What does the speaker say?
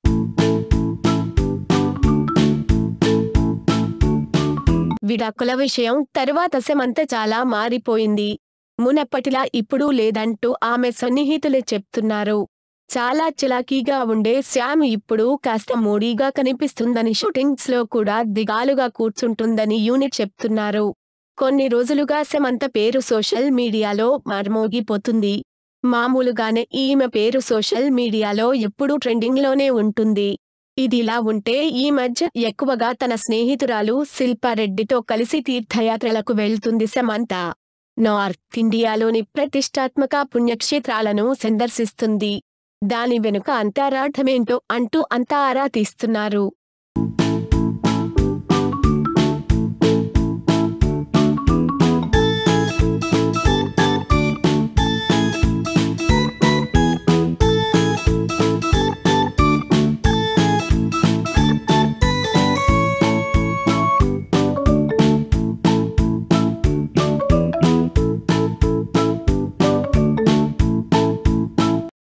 విడాకుల విషయం తరువాత సమంత చాలా మారిపోయింది మునప్పటిలా ఇప్పుడు లేదంటూ ఆమె సన్నిహితులే చెప్తున్నారు చాలా చిలాకీగా ఉండే శ్యామ్ ఇప్పుడు కాస్త మూడీగా కనిపిస్తుందని షూటింగ్స్ లో కూడా దిగాలుగా కూర్చుంటుందని యూనిట్ చెప్తున్నారు కొన్ని రోజులుగా సమంత పేరు సోషల్ మీడియాలో మార్మోగిపోతుంది మామూలుగానే ఈమె పేరు సోషల్ మీడియాలో ఎప్పుడూ ట్రెండింగ్ లోనే ఉంటుంది ఇదిలా ఉంటే ఈ మధ్య ఎక్కువగా తన స్నేహితురాలు శిల్పారెడ్డితో కలిసి తీర్థయాత్రలకు వెళ్తుంది సమంత నార్త్ ఇండియాలోని ప్రతిష్టాత్మక పుణ్యక్షేత్రాలను సందర్శిస్తుంది దాని వెనుక అంతరార్థమేంటో అంటూ అంతా ఆరా తీస్తున్నారు